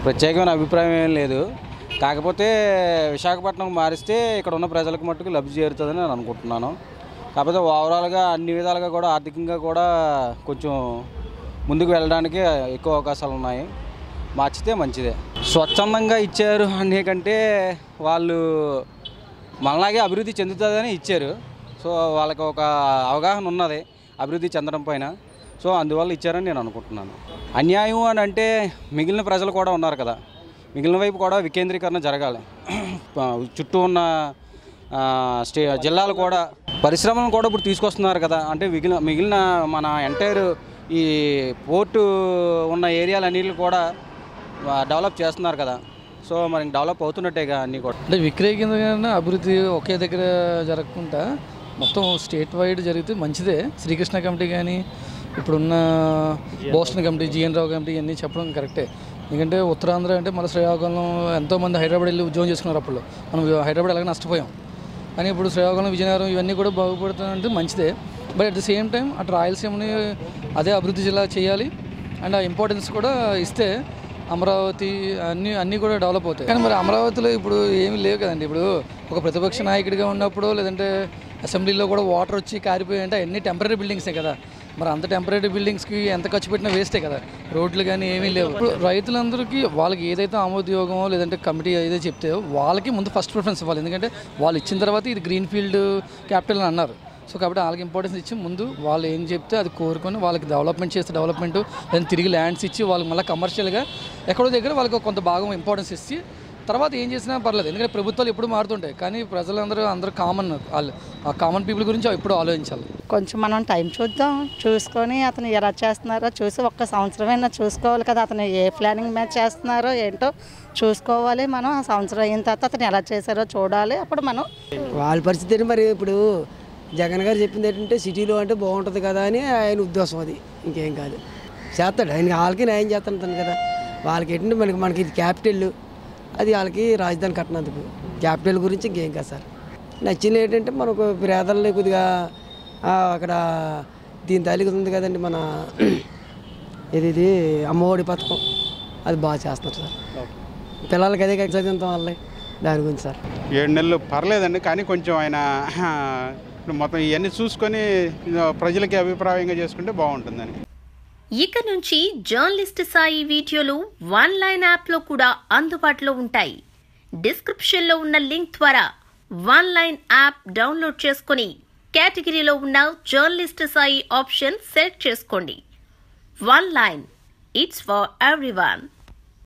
ప్రత్యేకమైన అభిప్రాయం ఏం లేదు కాకపోతే విశాఖపట్నం మారిస్తే ఇక్కడ ఉన్న ప్రజలకు మట్టుకు లబ్ధి చేరుతుందని నేను అనుకుంటున్నాను కాకపోతే ఓవరాల్గా అన్ని విధాలుగా కూడా ఆర్థికంగా కూడా కొంచెం ముందుకు వెళ్ళడానికి ఎక్కువ అవకాశాలు ఉన్నాయి మార్చితే మంచిదే స్వచ్ఛందంగా ఇచ్చారు అనే కంటే వాళ్ళు మనలాగే అభివృద్ధి చెందుతుందని ఇచ్చారు సో వాళ్ళకి ఒక అవగాహన ఉన్నది అభివృద్ధి చెందడం పైన సో అందువల్ల ఇచ్చారని నేను అనుకుంటున్నాను అన్యాయం అని అంటే మిగిలిన ప్రజలు కూడా ఉన్నారు కదా మిగిలిన వైపు కూడా వికేంద్రీకరణ జరగాలి చుట్టూ ఉన్న ఆ, స్టే జిల్లాలు కూడా పరిశ్రమలను కూడా ఇప్పుడు తీసుకొస్తున్నారు కదా అంటే మిగిలిన మిగిలిన మన ఎంటైర్ ఈ పోర్టు ఉన్న ఏరియాలన్నిటిని కూడా ఆ, డెవలప్ చేస్తున్నారు కదా సో మరి డెవలప్ అవుతున్నట్టేగా అన్నీ కూడా అంటే విక్రయ కేంద్రంగా అభివృద్ధి ఒకే దగ్గర జరగకుండా మొత్తం స్టేట్ వైడ్ జరిగితే మంచిదే శ్రీకృష్ణ కమిటీ కానీ ఇప్పుడున్న Boston committee GN Rao committee ఇవన్నీ చెప్పడం కరెక్టే ఎందుకంటే ఉత్తరాంధ్ర అంటే మన శ్రీకాకుళం ఎంతోమంది హైదరాబాద్ వెళ్ళి ఉద్యోగం చేసుకున్నారు అప్పుడు మనం హైదరాబాద్ ఎలాగ నష్టపోయాం కానీ ఇప్పుడు శ్రీకాకుళం విజయనగరం ఇవన్నీ కూడా బాగుపడుతుందంటే మంచిదే but at the same time అటు రాయలసీమని అదే అభివృద్ధి జిల్లా చేయాలి అండ్ ఆ ఇంపార్టెన్స్ కూడా ఇస్తే అమరావతి అన్నీ అన్నీ కూడా డెవలప్ అవుతాయి కానీ మరి అమరావతిలో ఇప్పుడు ఏమీ లేవు కదండి ఇప్పుడు ఒక ప్రతిపక్ష నాయకుడిగా ఉన్నప్పుడు లేదంటే అసెంబ్లీలో కూడా వాటర్ వచ్చి కారిపోయి అంటే అన్ని టెంపరీ బిల్డింగ్సే కదా మరి అంత టెంపరీ బిల్డింగ్స్కి ఎంత ఖర్చు పెట్టినా వేస్టే కదా రోడ్లు కానీ ఏమీ లేవు ఇప్పుడు రైతులందరికీ వాళ్ళకి ఏదైతే ఆమోదయోగమో లేదంటే కమిటీ ఏదైతే చెప్తే వాళ్ళకి ముందు ఫస్ట్ ప్రిఫరెన్స్ ఇవ్వాలి ఎందుకంటే వాళ్ళు ఇచ్చిన తర్వాత ఇది గ్రీన్ ఫీల్డ్ క్యాపిటల్ అని అన్నారు సో కాబట్టి వాళ్ళకి ఇంపార్టెన్స్ ఇచ్చి ముందు వాళ్ళు ఏం చెప్తే అది కోరుకొని వాళ్ళకి డెవలప్మెంట్ చేస్తే డెవలప్మెంట్ దాన్ని తిరిగి ల్యాండ్స్ ఇచ్చి వాళ్ళకి మళ్ళీ కమర్షియల్గా ఎక్కడో దగ్గర వాళ్ళకి కొంత భాగం ఇంపార్టెన్స్ ఇచ్చి తర్వాత ఏం చేసినా పర్లేదు ఎందుకంటే ప్రభుత్వాలు ఎప్పుడు మారుతుంటాయి కానీ ప్రజలందరూ అందరూ కామన్ వాళ్ళు ఆ కామన్ పీపుల్ గురించి ఎప్పుడు ఆలోచించాలి కొంచెం మనం టైం చూద్దాం చూసుకొని అతను ఎలా చేస్తున్నారో చూసి ఒక్క సంవత్సరమైనా చూసుకోవాలి కదా అతను ఏ ప్లానింగ్ మీద చేస్తున్నారో ఏంటో చూసుకోవాలి మనం ఆ సంవత్సరం అయిన తర్వాత అతను ఎలా చేశారో చూడాలి అప్పుడు మనం వాళ్ళ పరిస్థితి ఏంటి మరి ఇప్పుడు జగన్ గారు చెప్పింది ఏంటంటే సిటీలో అంటే బాగుంటుంది కదా అని ఆయన ఉద్దేశం అది ఇంకేం కాదు చేస్తాడు ఆయన వాళ్ళకి న్యాయం చేస్తాను కదా వాళ్ళకి ఏంటంటే మనకి మనకి ఇది క్యాపిటల్ అది వాళ్ళకి రాజధాని కట్టినందుకు క్యాపిటల్ గురించి ఇంకేం కాదు సార్ నచ్చింది ఏంటంటే మనకు పేదలని కొద్దిగా ఆ, అక్కడ దీని తల్లికి ఉంది కదండి మన ఇది ఇది అమ్మఒడి పథకం అది బాగా చేస్తున్నారు సార్ పిల్లలకి అదే చదివించడం వల్లే దాని గురించి సార్ ఏడు నెలలు పర్లేదండి కానీ కొంచెం ఆయన ఇప్పుడు మొత్తం ఇవన్నీ చూసుకొని ప్రజలకి అభిప్రాయంగా చేసుకుంటే బాగుంటుందని ఇక నుంచి జర్నలిస్ట్ సాయి వీడియోలు వన్ లైన్ యాప్లో కూడా అందుబాటులో ఉంటాయి డిస్క్రిప్షన్లో ఉన్న లింక్ ద్వారా వన్ లైన్ యాప్ డౌన్లోడ్ చేసుకుని కేటగిరీలో ఉన్న జర్నలిస్ట్ సాయి ఆప్షన్ సెలెక్ట్ చేసుకోండి one line it's for everyone